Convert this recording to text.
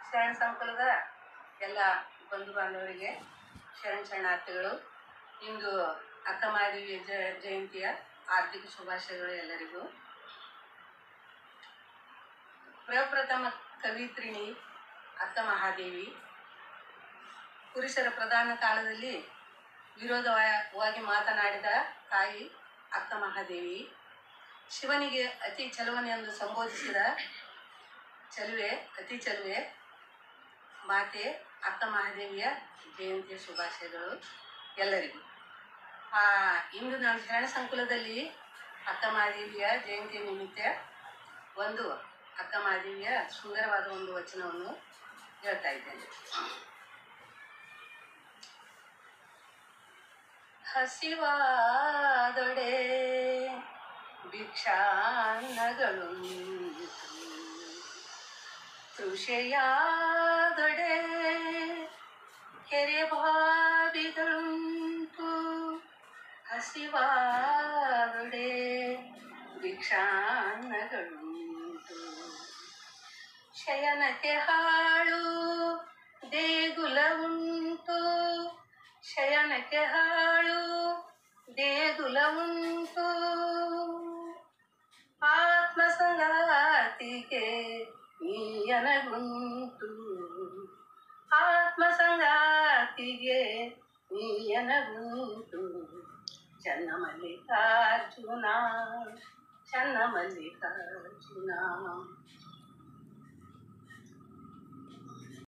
ಶರಣ ಸಂಕುಲದ ಎಲ್ಲ ಬಂಧು ಬಾಂಧವರಿಗೆ ಶರಣ ಶರಣಾರ್ಥಿಗಳು ಇಂದು ಅಕ್ಕ ಮಹಾದೇವಿಯ ಜ ಜಯಂತಿಯ ಆರ್ಥಿಕ ಶುಭಾಶಯಗಳು ಎಲ್ಲರಿಗೂ ಪ್ರಪ್ರಥಮ ಕವಿತ್ರಿಣಿ ಅಕ್ಕ ಮಹಾದೇವಿ ಪುರುಷರ ಪ್ರಧಾನ ಕಾಲದಲ್ಲಿ ವಿರೋಧವಾಗಿ ಮಾತನಾಡಿದ ತಾಯಿ ಅಕ್ಕ ಮಹಾದೇವಿ ಶಿವನಿಗೆ ಅತಿ ಚಲುವನೆಂದು ಸಂಬೋಧಿಸಿದ ಚಲುವೆ ಅತಿ ಚಲುವೆ ಮಾತೆ ಅಕ್ಕ ಮಹಾದೇವಿಯ ಜಯಂತಿಯ ಶುಭಾಶಯಗಳು ಎಲ್ಲರಿಗೂ ಆ ಇಂದು ನಾನು ಶರಣ ಸಂಕುಲದಲ್ಲಿ ಅಕ್ಕ ಮಹಾದೇವಿಯ ಜಯಂತಿಯ ನಿಮಿತ್ತ ಒಂದು ಅಕ್ಕ ಮಹಾದೇವಿಯ ಸುಂದರವಾದ ಒಂದು ವಚನವನ್ನು ಹೇಳ್ತಾ ಇದ್ದೇನೆ ಹಸಿವಾದೊಡೆ ಭಿಕ್ಷಾನ್ನಗಳು ಕೃಷಿಯಾದೊಡೆ ಕೆರೆ ಬಾವಿಗಳುಂಟು ಹಸಿವಾದೊಡೆ ಭಿಕ್ಷಾನ್ನಗಳುಂಟು ಶಯನಕ್ಕೆ ಹಾಳು ದೇಗುಲ ಉಂಟು ಶಯನಕ್ಕೆ ಹಾಳು ದೇಗುಲ ಉಂಟು ಆತ್ಮ ಸಂಗಾತಿಗೆ ನೀಯನಗುಂಟು ಆತ್ಮ ಸಂಗಾತಿಗೆ ನೀಯನಗುಂಟು ಚನ್ನ ಮಲ್ಲಿಕಾರ್ಜುನ ಚನ್ನ ಮಲ್ಲಿಕಾರ್ಜುನ